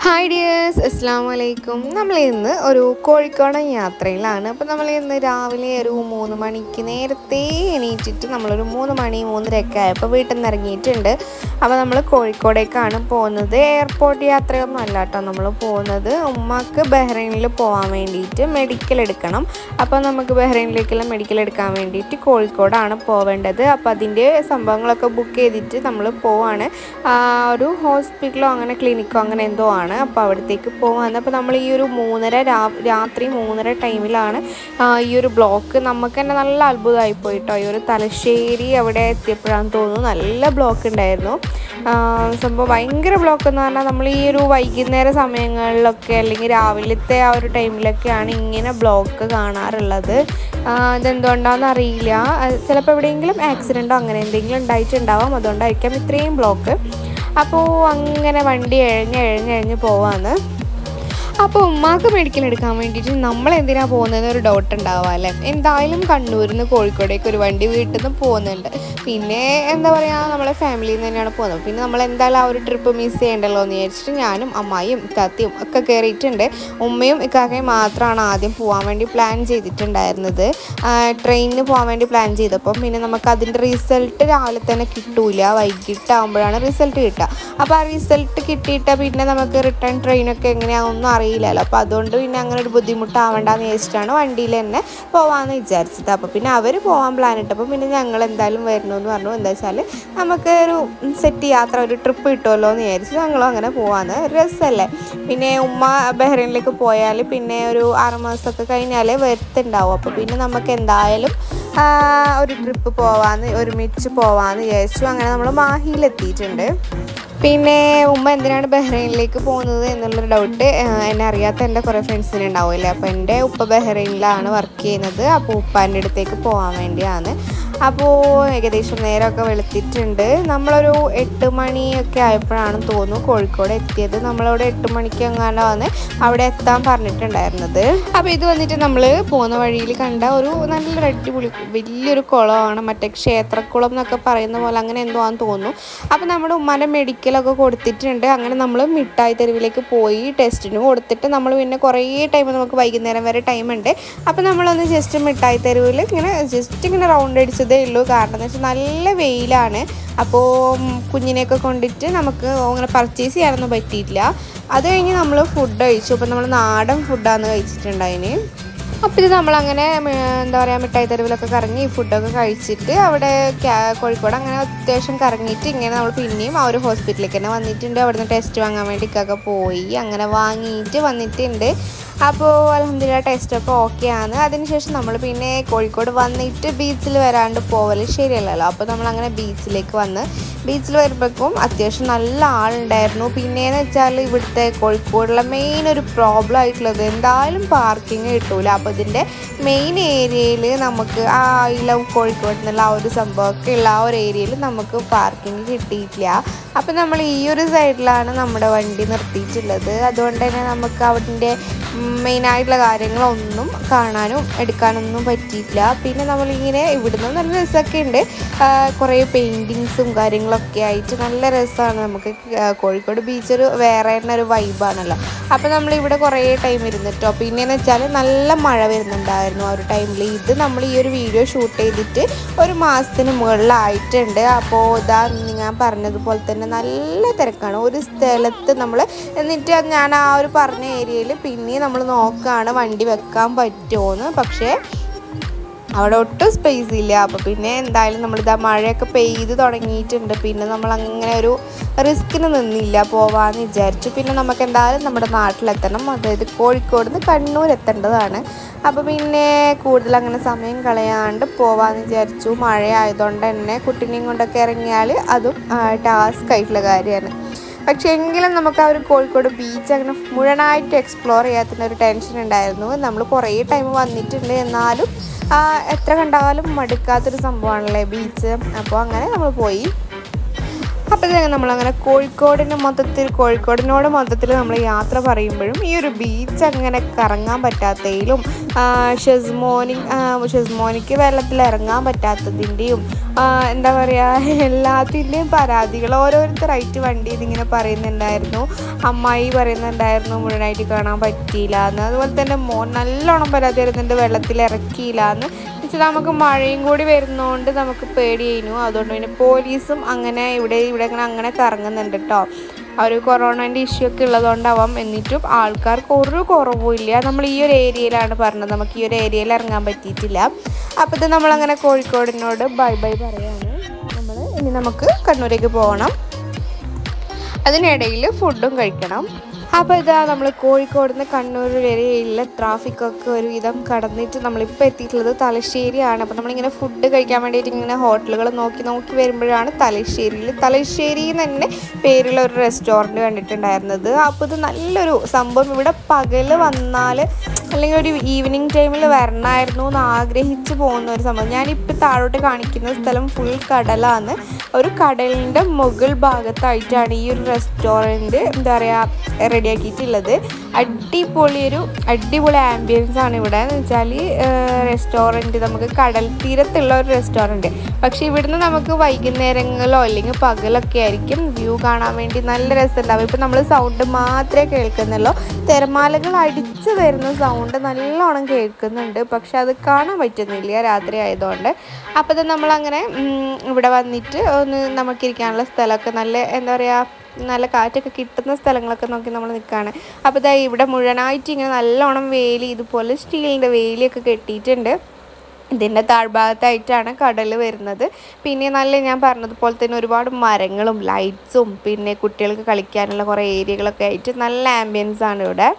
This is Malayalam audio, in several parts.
ഹായ് ഡിയേഴ്സ് അസ്സാം വലൈക്കും നമ്മൾ ഇന്ന് ഒരു കോഴിക്കോടൻ യാത്രയിലാണ് അപ്പോൾ നമ്മൾ ഇന്ന് രാവിലെ ഒരു മൂന്ന് മണിക്ക് നേരത്തെ എണീറ്റിട്ട് നമ്മളൊരു മൂന്ന് മണി മൂന്നരയൊക്കെ ആയപ്പോൾ വീട്ടിൽ നിന്ന് ഇറങ്ങിയിട്ടുണ്ട് അപ്പോൾ നമ്മൾ കോഴിക്കോടേക്കാണ് പോകുന്നത് എയർപോർട്ട് യാത്രയൊന്നും അല്ല കേട്ടോ നമ്മൾ പോകുന്നത് ഉമ്മക്ക് ബഹ്റൈനിൽ പോകാൻ വേണ്ടിയിട്ട് മെഡിക്കൽ എടുക്കണം അപ്പോൾ നമുക്ക് ബഹ്റൈനിലേക്കുള്ള മെഡിക്കൽ എടുക്കാൻ വേണ്ടിയിട്ട് കോഴിക്കോടാണ് പോവേണ്ടത് അപ്പോൾ അതിൻ്റെ സംഭവങ്ങളൊക്കെ ബുക്ക് ചെയ്തിട്ട് നമ്മൾ പോവാണ് ആ, ഒരു ഹോസ്പിറ്റലോ അങ്ങനെ ക്ലിനിക്കോ അങ്ങനെ എന്തോ ആണ് അപ്പോൾ അവിടത്തേക്ക് പോകാൻ അപ്പോൾ നമ്മൾ ഈ ഒരു മൂന്നര രാ- രാത്രി മൂന്നര ടൈമിലാണ് ആ, ഈ ഒരു ബ്ലോക്ക് നമുക്ക് തന്നെ നല്ല അത്ഭുതമായി പോയിട്ടോ ഈ ഒരു തലശ്ശേരി അവിടെ എത്തിയപ്പോഴാണെന്ന് തോന്നുന്നു നല്ല ബ്ലോക്ക് ഉണ്ടായിരുന്നു ആ, സംഭവം ഭയങ്കര ബ്ലോക്ക് എന്ന് പറഞ്ഞാൽ നമ്മൾ ഈ ഒരു വൈകുന്നേര സമയങ്ങളിലൊക്കെ അല്ലെങ്കിൽ രാവിലത്തെ ആ ഒരു ടൈമിലൊക്കെയാണ് ഇങ്ങനെ ബ്ലോക്ക് കാണാറുള്ളത് ആ, ഇതെന്തുകൊണ്ടാണെന്ന് അറിയില്ല ചിലപ്പോൾ എവിടെയെങ്കിലും ആക്സിഡൻറ്റോ അങ്ങനെ എന്തെങ്കിലും ഉണ്ടായിട്ടുണ്ടാവാം അതുകൊണ്ടായിരിക്കാം ഇത്രയും ബ്ലോക്ക് അപ്പോൾ അങ്ങനെ വണ്ടി എഴഞ്ഞ് എഴഞ്ഞ് എഴഞ്ഞ് പോവാന്ന് അപ്പോൾ ഉമ്മാക്ക് മെഡിക്കൽ എടുക്കാൻ വേണ്ടിയിട്ട് നമ്മൾ എന്തിനാണ് പോകുന്നതെന്ന് ഒരു ഡൗട്ട് ഉണ്ടാവുക അല്ലേ എന്തായാലും കണ്ണൂരിൽ നിന്ന് കോഴിക്കോടേക്ക് ഒരു വണ്ടി വീട്ടിൽ നിന്ന് പോകുന്നുണ്ട് പിന്നെ എന്താ പറയുക നമ്മളെ ഫാമിലിയിൽ നിന്ന് തന്നെയാണ് പോകുന്നത് പിന്നെ നമ്മൾ എന്തായാലും ആ ഒരു ട്രിപ്പ് മിസ് ചെയ്യണ്ടല്ലോ എന്ന് വിചാരിച്ചിട്ട് ഞാനും അമ്മായിയും താത്തിയും ഒക്കെ കയറിയിട്ടുണ്ട് ഉമ്മയും ഇക്കാക്കയും മാത്രമാണ് ആദ്യം പോകാൻ വേണ്ടി പ്ലാൻ ചെയ്തിട്ടുണ്ടായിരുന്നത് ട്രെയിനിന് പോകാൻ വേണ്ടി പ്ലാൻ ചെയ്തപ്പം പിന്നെ നമുക്ക് അതിൻ്റെ റിസൾട്ട് രാവിലെ തന്നെ കിട്ടൂല വൈകിട്ടാകുമ്പോഴാണ് റിസൾട്ട് കിട്ടുക അപ്പോൾ ആ റിസൾട്ട് കിട്ടിയിട്ട് പിന്നെ നമുക്ക് റിട്ടേൺ ട്രെയിനൊക്കെ എങ്ങനെയാണെന്നൊന്നും അറിയില്ലല്ലോ അപ്പോൾ അതുകൊണ്ട് പിന്നെ അങ്ങനെ ഒരു ബുദ്ധിമുട്ടാവണ്ടെന്ന് വിചാരിച്ചിട്ടാണ് വണ്ടിയിൽ തന്നെ പോകാമെന്ന് വിചാരിച്ചത് അപ്പോൾ പിന്നെ അവർ പോകാൻ പ്ലാൻ ഇട്ടപ്പോൾ പിന്നെ ഞങ്ങൾ എന്തായാലും വരണമെന്ന് പറഞ്ഞു എന്താ വെച്ചാൽ നമുക്ക് ഒരു സെറ്റ് യാത്ര ഒരു ട്രിപ്പ് കിട്ടുമല്ലോ എന്ന് വിചാരിച്ച് ഞങ്ങളും അങ്ങനെ പോകാമെന്ന് രസമല്ലേ പിന്നെ ഉമ്മ ബഹ്റൈനിലേക്ക് പോയാൽ പിന്നെ ഒരു ആറ് മാസമൊക്കെ കഴിഞ്ഞാൽ വരുത്തുണ്ടാവും അപ്പോൾ പിന്നെ നമുക്ക് എന്തായാലും ആ, ഒരു ട്രിപ്പ് പോവാന്ന് ഒരുമിച്ച് പോവാന്ന് വിചാരിച്ചു അങ്ങനെ നമ്മൾ മാഹിയിലെത്തിയിട്ടുണ്ട് പിന്നെ ഉമ്മ എന്തിനാണ് ബഹ്റൈനിലേക്ക് പോകുന്നത് എന്നുള്ളൊരു ഡൗട്ട് എന്നെ അറിയാത്ത എൻ്റെ കുറേ ഫ്രണ്ട്സിന് ഉണ്ടാവില്ലേ അപ്പോൾ എൻ്റെ ഉപ്പ ബഹ്റൈനിലാണ് വർക്ക് ചെയ്യുന്നത് അപ്പോൾ ഉപ്പാൻ്റെ അടുത്തേക്ക് പോകാൻ വേണ്ടിയാണ് അപ്പോൾ ഏകദേശം നേരമൊക്കെ വെളുത്തിട്ടുണ്ട് നമ്മളൊരു എട്ട് മണിയൊക്കെ ആയപ്പോഴാണ് തോന്നുന്നു കോഴിക്കോട് എത്തിയത് നമ്മളവിടെ എട്ട് മണിക്ക് എങ്ങാണ്ടാണ് അവിടെ എത്താൻ പറഞ്ഞിട്ടുണ്ടായിരുന്നത് അപ്പോൾ ഇത് വന്നിട്ട് നമ്മൾ പോകുന്ന വഴിയിൽ കണ്ട ഒരു നല്ലൊരു അടിപൊളി വലിയൊരു കുളമാണ് മറ്റേ ക്ഷേത്രക്കുളം എന്നൊക്കെ പറയുന്ന പോലെ അങ്ങനെ എന്തോ ആണെന്ന് തോന്നുന്നു അപ്പോൾ നമ്മുടെ ഉമ്മാൻ്റെ മെഡിക്കലൊക്കെ കൊടുത്തിട്ടുണ്ട് അങ്ങനെ നമ്മൾ മിഠായി തെരുവിലേക്ക് പോയി ടെസ്റ്റിന് കൊടുത്തിട്ട് നമ്മൾ പിന്നെ കുറേ ടൈം നമുക്ക് വൈകുന്നേരം വരെ ടൈം ഉണ്ട് അപ്പോൾ നമ്മളൊന്ന് ജസ്റ്റ് മിഠായി തെരുവിൽ ഇങ്ങനെ ജസ്റ്റ് ഇങ്ങനെ റൗണ്ട് അടിച്ചതേ ഉള്ളൂ കാരണം എന്ന് വെച്ചാൽ നല്ല വെയിലാണ് അപ്പോൾ ഉം, കുഞ്ഞിനെയൊക്കെ കൊണ്ടിട്ട് നമുക്ക് അങ്ങനെ പർച്ചേസ് ചെയ്യാനൊന്നും പറ്റിയിട്ടില്ല അത് കഴിഞ്ഞ് നമ്മൾ ഫുഡ് കഴിച്ചു അപ്പോൾ നമ്മൾ നാടൻ ഫുഡാണ് കഴിച്ചിട്ടുണ്ടായിന് അപ്പോൾ ഇത് നമ്മളങ്ങനെ ഉം, എന്താ പറയുക മിഠായി തെരുവിലൊക്കെ കറങ്ങി ഫുഡൊക്കെ കഴിച്ചിട്ട് അവിടെ ക്യാ- കോഴിക്കോട് അങ്ങനെ അത്യാവശ്യം കറങ്ങിയിട്ട് ഇങ്ങനെ നമ്മൾ പിന്നെയും ആ ഒരു ഹോസ്പിറ്റലിലേക്ക് തന്നെ വന്നിട്ടുണ്ട് അവിടുന്ന് ടെസ്റ്റ് വാങ്ങാൻ വേണ്ടിയിട്ടൊക്കെ പോയി അങ്ങനെ വാങ്ങിയിട്ട് വന്നിട്ടുണ്ട് അപ്പോൾ അലഹമില്ല ടെസ്റ്റൊക്കെ ഓക്കെ ആണ് അതിനുശേഷം നമ്മൾ പിന്നെ കോഴിക്കോട് വന്നിട്ട് ബീച്ചിൽ വരാണ്ട് പോവൽ ശരിയല്ലല്ലോ അപ്പോൾ നമ്മൾ അങ്ങനെ ബീച്ചിലേക്ക് വന്ന് ബീച്ചിൽ വരുമ്പോഴേക്കും അത്യാവശ്യം നല്ല ആളുണ്ടായിരുന്നു പിന്നെയെന്ന് വെച്ചാൽ ഇവിടുത്തെ കോഴിക്കോടുള്ള മെയിൻ ഒരു പ്രോബ്ലം ആയിട്ടുള്ളത് എന്തായാലും പാർക്കിംഗ് കിട്ടൂല അപ്പോൾ ഇതിൻ്റെ മെയിൻ ഏരിയയിൽ നമുക്ക് ആ ഐ ലവ് കോഴിക്കോട് എന്നുള്ള ആ ഒരു സംഭവമൊക്കെ ഉള്ള ആ ഒരു ഏരിയയിൽ നമുക്ക് പാർക്കിംഗ് കിട്ടിയിട്ടില്ല അപ്പോൾ നമ്മൾ ഈ ഒരു സൈഡിലാണ് നമ്മുടെ വണ്ടി നിർത്തിയിട്ടുള്ളത് അതുകൊണ്ട് തന്നെ നമുക്ക് അവിടെ മെയിനായിട്ടുള്ള കാര്യങ്ങളൊന്നും കാണാനും എടുക്കാനൊന്നും പറ്റിയിട്ടില്ല പിന്നെ നമ്മളിങ്ങനെ ഇവിടുന്ന് നല്ല രസമൊക്കെ ഉണ്ട് ആ, കുറേ പെയിൻറ്റിങ്സും കാര്യങ്ങളൊക്കെ ആയിട്ട് നല്ല രസമാണ് നമുക്ക് ആ, കോഴിക്കോട് ബീച്ച് ഒരു വേറെ തന്നെ ഒരു വൈബാണല്ലോ അപ്പോൾ നമ്മളിവിടെ കുറേ ടൈം ഇരുന്നിട്ടോ പിന്നെയെന്ന് വെച്ചാൽ നല്ല മഴ വരുന്നുണ്ടായിരുന്നു ആ ഒരു ടൈമിൽ ഇത് നമ്മൾ ഈ ഒരു വീഡിയോ ഷൂട്ട് ചെയ്തിട്ട് ഒരു മാസത്തിന് മുകളിലായിട്ടുണ്ട് അപ്പോൾ ഇതാ ഞാൻ പറഞ്ഞതുപോലെ തന്നെ നല്ല തിരക്കാണ് ഒരു സ്ഥലത്ത് നമ്മൾ എന്നിട്ട് ഞാൻ ആ ഒരു പറഞ്ഞ ഏരിയയിൽ പിന്നെ നമ്മൾ നോക്കുകയാണ് വണ്ടി വെക്കാൻ പറ്റുമോയെന്ന് പക്ഷേ അവിടെ ഒട്ടും സ്പേസ് ഇല്ല അപ്പോൾ പിന്നെ എന്തായാലും നമ്മളിതാ മഴയൊക്കെ പെയ്ത് തുടങ്ങിയിട്ടുണ്ട് പിന്നെ നമ്മൾ അങ്ങനെ ഒരു റിസ്കിന് നിന്നില്ല പോവാന്ന് വിചാരിച്ചു പിന്നെ നമുക്ക് എന്തായാലും നമ്മുടെ നാട്ടിലെത്തണം അതായത് കോഴിക്കോട് നിന്ന് കണ്ണൂർ എത്തേണ്ടതാണ് അപ്പോൾ പിന്നെ കൂടുതൽ അങ്ങനെ സമയം കളയാണ്ട് പോവാന്ന് വിചാരിച്ചു മഴ ആയതുകൊണ്ട് തന്നെ കുട്ടീനെയും കൊണ്ടൊക്കെ ഇറങ്ങിയാൽ അതും ടാസ്ക് ആയിട്ടുള്ള കാര്യമാണ് പക്ഷേ എങ്കിലും നമുക്ക് ആ ഒരു കോഴിക്കോട് ബീച്ച് അങ്ങനെ മുഴുവനായിട്ട് എക്സ്പ്ലോർ ചെയ്യാത്തതിന് ഒരു ടെൻഷൻ ഉണ്ടായിരുന്നു നമ്മൾ കുറേ ടൈം വന്നിട്ടുണ്ട് എന്നാലും ആ, എത്ര കണ്ടാലും മടുക്കാത്തൊരു സംഭവമാണല്ലേ ബീച്ച് അപ്പോൾ അങ്ങനെ നമ്മൾ പോയി അപ്പോൾ ഇതങ്ങനെ നമ്മളങ്ങനെ കോഴിക്കോടിന് മൊത്തത്തിൽ കോഴിക്കോടിനോട് മൊത്തത്തിൽ നമ്മൾ യാത്ര പറയുമ്പോഴും ഈ ഒരു ബീച്ച് അങ്ങനെ കറങ്ങാൻ പറ്റാത്തതിലും ആ, ഷെസ്മോനി ആ, ഷെസ്മോനിക്ക് വെള്ളത്തിൽ ഇറങ്ങാൻ പറ്റാത്തതിൻ്റെയും ആ, എന്താ പറയുക എല്ലാത്തിൻ്റെയും പരാതികൾ ഓരോരുത്തരായിട്ട് വണ്ടിയിൽ ഇങ്ങനെ പറയുന്നുണ്ടായിരുന്നു അമ്മായി പറയുന്നുണ്ടായിരുന്നു മുഴുവനായിട്ട് കാണാൻ പറ്റിയില്ല എന്ന് അതുപോലെ തന്നെ മോൻ നല്ലോണം പരാതി വരുന്നുണ്ട് വെള്ളത്തിൽ ഇറക്കിയില്ല എന്ന് വെച്ചാൽ നമുക്ക് മഴയും കൂടി വരുന്നതുകൊണ്ട് നമുക്ക് പേടിയായിരുന്നു അതുകൊണ്ട് പിന്നെ പോലീസും അങ്ങനെ ഇവിടെ ഇവിടെ ഇങ്ങനെ അങ്ങനെ കറങ്ങുന്നുണ്ട് കേട്ടോ ആ ഒരു കൊറോണൻ്റെ ഇഷ്യൂ ഒക്കെ ഉള്ളതുകൊണ്ടാവാം എന്നിട്ടും ആൾക്കാർക്ക് ഒരു കുറവും ഇല്ല നമ്മൾ ഈ ഒരു ഏരിയയിലാണ് പറഞ്ഞത് നമുക്ക് ഈ ഒരു ഏരിയയിൽ ഇറങ്ങാൻ പറ്റിയിട്ടില്ല അപ്പോൾ ഇത് നമ്മളങ്ങനെ കോഴിക്കോടിനോട് ബൈ ബൈ പറയാണ് നമ്മൾ ഇനി നമുക്ക് കണ്ണൂരേക്ക് പോകണം അതിനിടയിൽ ഫുഡും കഴിക്കണം അപ്പോൾ ഇതാ നമ്മൾ കോഴിക്കോട് നിന്ന് കണ്ണൂർ വരെയുള്ള ട്രാഫിക്കൊക്കെ ഒരുവിധം കടന്നിട്ട് നമ്മളിപ്പോൾ എത്തിയിട്ടുള്ളത് തലശ്ശേരിയാണ് അപ്പോൾ നമ്മളിങ്ങനെ ഫുഡ് കഴിക്കാൻ വേണ്ടിയിട്ട് ഇങ്ങനെ ഹോട്ടലുകൾ നോക്കി നോക്കി വരുമ്പോഴാണ് തലശ്ശേരിയിൽ തലശ്ശേരി എന്ന് തന്നെ പേരുള്ള ഒരു റെസ്റ്റോറൻറ്റ് കണ്ടിട്ടുണ്ടായിരുന്നത് അപ്പോൾ ഇത് നല്ലൊരു സംഭവം ഇവിടെ പകൽ വന്നാൽ അല്ലെങ്കിൽ ഒരു ഈവനിങ് ടൈമിൽ വരണമായിരുന്നു എന്ന് ആഗ്രഹിച്ച് പോകുന്ന ഒരു സംഭവം ഞാനിപ്പോൾ താഴോട്ട് കാണിക്കുന്ന സ്ഥലം ഫുൾ കടലാണ് ഒരു കടലിൻ്റെ മുകൾ ഭാഗത്തായിട്ടാണ് ഈ ഒരു റെസ്റ്റോറൻറ്റ് എന്താ പറയുക റെഡിയാക്കിയിട്ടുള്ളത് അടിപൊളി ഒരു അടിപൊളി ആംബിയൻസ് ആണ് ഇവിടെ എന്ന് വെച്ചാൽ റെസ്റ്റോറൻറ്റ് നമുക്ക് കടൽ തീരത്തുള്ള ഒരു റെസ്റ്റോറൻറ്റ് പക്ഷേ ഇവിടുന്ന് നമുക്ക് വൈകുന്നേരങ്ങളോ അല്ലെങ്കിൽ പകലൊക്കെ ആയിരിക്കും വ്യൂ കാണാൻ വേണ്ടി നല്ല രസമുണ്ടാവും ഇപ്പം നമ്മൾ സൗണ്ട് മാത്രമേ കേൾക്കുന്നുള്ളൂ തിരമാലകൾ അടിച്ചു വരുന്ന സൗണ്ട് നല്ലോണം കേൾക്കുന്നുണ്ട് പക്ഷെ അത് കാണാൻ പറ്റുന്നില്ല രാത്രി ആയതുകൊണ്ട് അപ്പോൾ ഇത് നമ്മളങ്ങനെ ഉം, ഇവിടെ വന്നിട്ട് ഒന്ന് നമുക്കിരിക്കാനുള്ള സ്ഥലമൊക്കെ നല്ല എന്താ പറയുക നല്ല കാറ്റൊക്കെ കിട്ടുന്ന സ്ഥലങ്ങളൊക്കെ നോക്കി നമ്മൾ നിൽക്കുകയാണ് അപ്പോൾ ഇതാ ഇവിടെ മുഴുവനായിട്ട് ഇങ്ങനെ നല്ലോണം വേലി ഇതുപോലെ സ്റ്റീലിൻ്റെ വേലിയൊക്കെ കെട്ടിയിട്ടുണ്ട് ഇതിൻ്റെ താഴ്ഭാഗത്തായിട്ടാണ് കടൽ വരുന്നത് പിന്നെ നല്ല ഞാൻ പറഞ്ഞതുപോലെ തന്നെ ഒരുപാട് മരങ്ങളും ലൈറ്റ്സും പിന്നെ കുട്ടികൾക്ക് കളിക്കാനുള്ള കുറേ ഏരിയകളൊക്കെ ആയിട്ട് നല്ല ആംബിയൻസ് ആണ് ഇവിടെ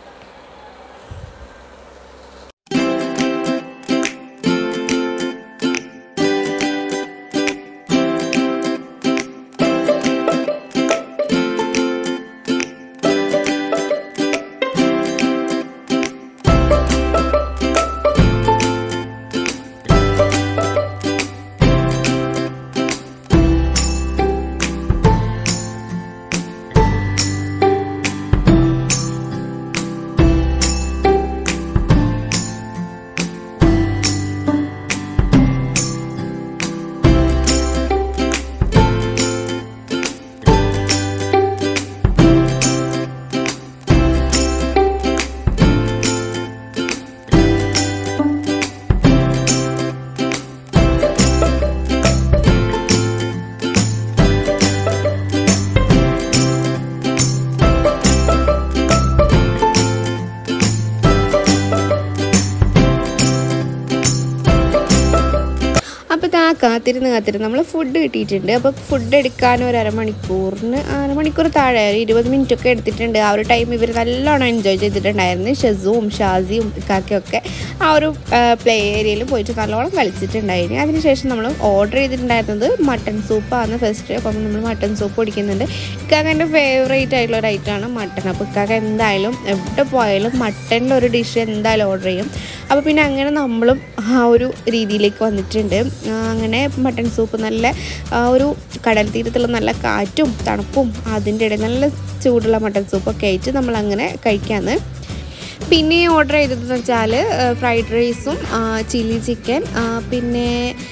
അപ്പോൾ ഇതാ കാത്തിരുന്ന് കാത്തിരുന്ന് നമ്മൾ ഫുഡ് കിട്ടിയിട്ടുണ്ട് അപ്പോൾ ഫുഡ് എടുക്കാൻ ഒരു അരമണിക്കൂറിന് അരമണിക്കൂർ താഴെ ഒരു ഇരുപത് മിനിറ്റ് ഒക്കെ എടുത്തിട്ടുണ്ട് ആ ഒരു ടൈം ഇവർ നല്ലോണം എൻജോയ് ചെയ്തിട്ടുണ്ടായിരുന്നു ഷെസുവും ഷാസിയും ഇക്കാക്കയൊക്കെ ആ ഒരു പ്ലേ ഏരിയയിൽ പോയിട്ട് നല്ലോണം കളിച്ചിട്ടുണ്ടായിരുന്നു അതിനുശേഷം നമ്മൾ ഓർഡർ ചെയ്തിട്ടുണ്ടായിരുന്നത് മട്ടൺ സൂപ്പാണ് ഫസ്റ്റ് അപ്പം നമ്മൾ മട്ടൺ സൂപ്പ് കുടിക്കുന്നുണ്ട് ഇക്കാക്കൻ്റെ ഫേവറേറ്റ് ആയിട്ടുള്ള ഒരു ഐറ്റമാണ് മട്ടൺ അപ്പോൾ ഇക്കാക്ക എന്തായാലും എവിടെ പോയാലും മട്ടൻ്റെ ഒരു ഡിഷ് എന്തായാലും ഓർഡർ ചെയ്യും അപ്പോൾ പിന്നെ അങ്ങനെ നമ്മളും ആ ഒരു രീതിയിലേക്ക് വന്നിട്ടുണ്ട് ആ, അങ്ങനെ മട്ടൺ സൂപ്പ് നല്ല ആ, ഒരു കടൽ തീരത്തുള്ള നല്ല കാറ്റും തണുപ്പും അതിൻ്റെ ഇടയിൽ നല്ല ചൂടുള്ള മട്ടൺ സൂപ്പൊക്കെ ആയിട്ട് നമ്മൾ അങ്ങനെ കഴിക്കാന്ന് പിന്നെ ഓർഡർ ചെയ്തതെന്ന് വെച്ചാൽ ഫ്രൈഡ് റൈസും ചില്ലി ചിക്കൻ പിന്നെ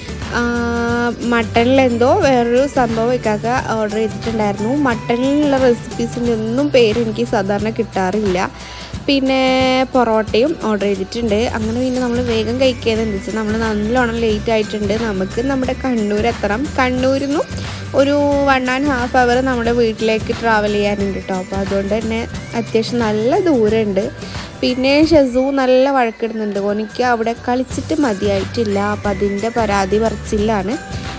മട്ടണിലെന്തോ വേറൊരു സംഭവം ഇക്കാക്ക ഓർഡർ ചെയ്തിട്ടുണ്ടായിരുന്നു മട്ടണിലുള്ള റെസിപ്പീസിൻ്റെ ഒന്നും പേര് എനിക്ക് സാധാരണ കിട്ടാറില്ല പിന്നെ പൊറോട്ടയും ഓർഡർ ചെയ്തിട്ടുണ്ട് അങ്ങനെ പിന്നെ നമ്മൾ വേഗം കഴിക്കുകയെന്ന് എന്താ വെച്ചാൽ നമ്മൾ നല്ലോണം ലേറ്റ് ആയിട്ടുണ്ട് നമുക്ക് നമ്മുടെ കണ്ണൂർ എത്തണം കണ്ണൂരിൽ നിന്നും ഒരു വൺ ആൻഡ് ഹാഫ് അവർ നമ്മുടെ വീട്ടിലേക്ക് ട്രാവൽ ചെയ്യാനുണ്ട് കേട്ടോ അപ്പോൾ അതുകൊണ്ട് തന്നെ അത്യാവശ്യം നല്ല ദൂരമുണ്ട് പിന്നെ ഷെസു നല്ല വഴക്കിടുന്നുണ്ട് ഓനിക്ക് അവിടെ കളിച്ചിട്ട് മതിയായിട്ടില്ല അപ്പം അതിൻ്റെ പരാതി പറച്ചിലാണ്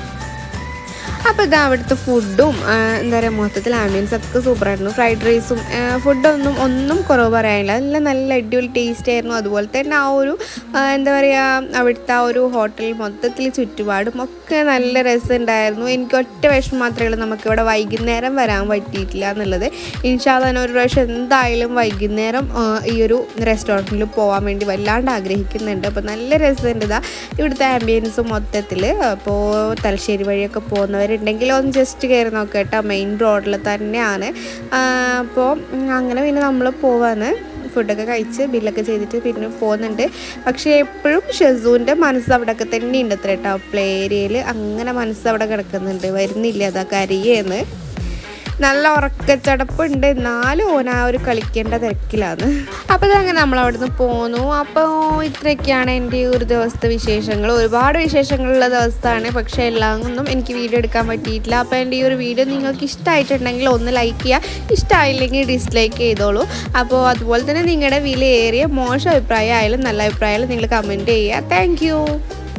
അപ്പോൾ ഇതാ അവിടുത്തെ ഫുഡും ആ, എന്താ പറയുക മൊത്തത്തിൽ ആംബിയൻസ് ഒക്കെ സൂപ്പറായിരുന്നു ഫ്രൈഡ് റൈസും ഫുഡൊന്നും ഒന്നും കുറവ് പറയാനില്ല എല്ലാം നല്ല അടിപൊളി ടേസ്റ്റ് ആയിരുന്നു അതുപോലെ തന്നെ ആ ഒരു ആ, എന്താ പറയുക അവിടുത്തെ ആ ഒരു ഹോട്ടൽ മൊത്തത്തിൽ ചുറ്റുപാടും ഒക്കെ നല്ല രസമുണ്ടായിരുന്നു എനിക്ക് ഒറ്റ വിഷമം മാത്രമേ ഉള്ളൂ നമുക്കിവിടെ വൈകുന്നേരം വരാൻ പറ്റിയിട്ടില്ല എന്നുള്ളത് ഇൻഷാദാൻ ഒരു പ്രാവശ്യം എന്തായാലും വൈകുന്നേരം ആ, ഈ ഒരു റെസ്റ്റോറൻറ്റിൽ പോകാൻ വേണ്ടി വല്ലാണ്ട് ആഗ്രഹിക്കുന്നുണ്ട് അപ്പോൾ നല്ല രസമുണ്ട് ഇതാ ഇവിടുത്തെ ആംബിയൻസ് മൊത്തത്തിൽ അപ്പോൾ തലശ്ശേരി വഴിയൊക്കെ പോകുന്നവരുണ്ടെങ്കിൽ ഉണ്ടെങ്കിൽ ഒന്ന് ജസ്റ്റ് കയറി നോക്കാം കേട്ടോ മെയിൻ റോഡിൽ തന്നെയാണ് അപ്പോൾ അങ്ങനെ പിന്നെ നമ്മൾ പോവാന്ന് ഫുഡൊക്കെ കഴിച്ച് ബില്ലൊക്കെ ചെയ്തിട്ട് പിന്നെ പോകുന്നുണ്ട് പക്ഷേ എപ്പോഴും ഷെസൂൻ്റെ മനസ്സ് അവിടെയൊക്കെ തന്നെ ഉണ്ട് അത്ര കേട്ടോ പ്ലേ ഏരിയയിൽ അങ്ങനെ മനസ്സ് അവിടെ കിടക്കുന്നുണ്ട് വരുന്നില്ല അതാ കരിയേന്ന് നല്ല ഉറക്കച്ചടപ്പുണ്ട് എന്നാലും ഓൻ ആ ഒരു കളിക്കേണ്ട തിരക്കിലാണ് അപ്പോൾ ഇതങ്ങനെ നമ്മൾ അവിടുന്ന് പോന്നു അപ്പോൾ ഇത്രയൊക്കെയാണ് എൻ്റെ ഈ ഒരു ദിവസത്തെ വിശേഷങ്ങൾ ഒരുപാട് വിശേഷങ്ങളുള്ള ദിവസമാണ് പക്ഷേ എല്ലാം ഒന്നും എനിക്ക് വീഡിയോ എടുക്കാൻ പറ്റിയിട്ടില്ല അപ്പോൾ എൻ്റെ ഈ ഒരു വീഡിയോ നിങ്ങൾക്ക് ഇഷ്ടമായിട്ടുണ്ടെങ്കിൽ ഒന്ന് ലൈക്ക് ചെയ്യുക ഇഷ്ടമായില്ലെങ്കിൽ ഡിസ്ലൈക്ക് ചെയ്തോളൂ അപ്പോൾ അതുപോലെ തന്നെ നിങ്ങളുടെ വിലയേറിയ മോശം അഭിപ്രായം ആയാലും നല്ല അഭിപ്രായം നിങ്ങൾ കമൻറ്റ് ചെയ്യുക താങ്ക്